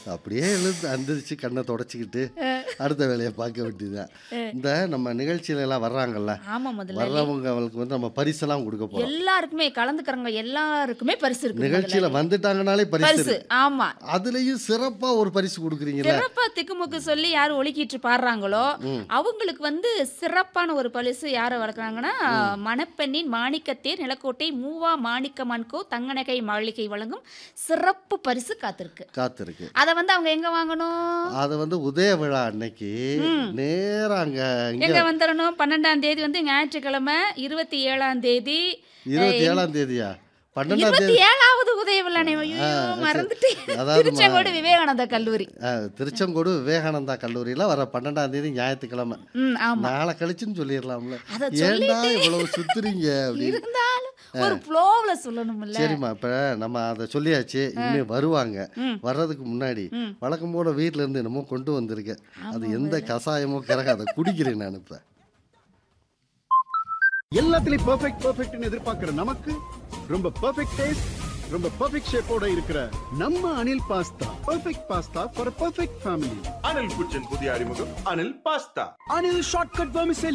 அப்படியே எழுந்து அந்திரிச்சு கண்ணை தொடச்சிக்கிட்டு அடுத்த வேலையை பார்க்க வேண்டியதுதான் இந்த நம்ம நிகழ்ச்சியில எல்லாம் வர்றாங்கல்ல ஆமா முதல்ல வர்றவங்க அவங்களுக்கு வந்து நம்ம பரிசெல்லாம் கொடுக்க போறோம் எல்லாருக்குமே கலந்துக்கிறவங்க எல்லாருக்குமே பரிசு இருக்கு நிகழ்ச்சியில முதல்ல. வந்துட்டாங்கனாலே பரிசு பரிசு இருக்கு. ஆமா அதுலயும் சிறப்பா ஒரு பரிசு கொடுக்குறீங்கல்ல சிறப்பா திக்குமுக்கு சொல்லி யார் ஒலிக்கிட்டு பாடுறாங்களோ அவங்களுக்கு வந்து சிறப்பான ஒரு பரிசு யாரை வளர்க்குறாங்கன்னா மணப்பெண்ணின் மாணிக்கத்தேர் நிலக்கோட்டை மூவா மாணிக்க மன்கோ தங்கநகை மாளிகை வழங்கும் சிறப்பு பரிசு காத்திருக்கு காத்திருக்கு அதை வந்து அவங்க எங்க வாங்கணும் அதை வந்து உதய விழா அன்னைக்கு நேரா அங்க இங்க எங்க வந்துடணும் பன்னெண்டாம் தேதி வந்து ஞாயிற்றுக்கிழமை இருபத்தி ஏழாம் தேதி இருபத்தி ஏழாம் தேதியா பன்னெண்டாம் இருபத்தி தேதி ஏழாவது உதய விழானே ஐயோ சரி. மறந்துட்டேன் அதாவது திருச்செங்கோடு விவேகானந்த கல்லூரி ஆ, திருச்செங்கோடு விவேகானந்தா கல்லூரியில வர பன்னெண்டாம் தேதி ஞாயிற்றுக்கிழமை ம் ஆமா நாளை கழிச்சுன்னு சொல்லிடலாம்ல அத ஏன்டா இவ்வளவு சுத்துறீங்க அப்படின்னு இருந்தாலும் ஒரு ஃப்ளோவில் சொல்லணும்ல சரிம்மா இப்ப நம்ம அதை சொல்லியாச்சு இனிமே வருவாங்க ம். வர்றதுக்கு முன்னாடி ம். வழக்கம் போல வீட்ல இருந்து என்னமோ கொண்டு வந்திருக்கேன் அது எந்த கசாயமோ கிறக அதை குடிக்கிறேன் நான் இப்ப எல்லாத்துலயும் பெர்ஃபெக்ட் பெர்ஃபெக்ட்னு எதிர்பார்க்கிற நமக்கு ரொம்ப பெர்ஃபெக்ட் டேஸ்ட் ரொம்ப பெர்ஃபெக்ட் ஷேப்போட இருக்கிற நம்ம Anil pasta perfect pasta for perfect family Anil kitchen புதிய அறிமுகம் Anil pasta Anil shortcut vermicelli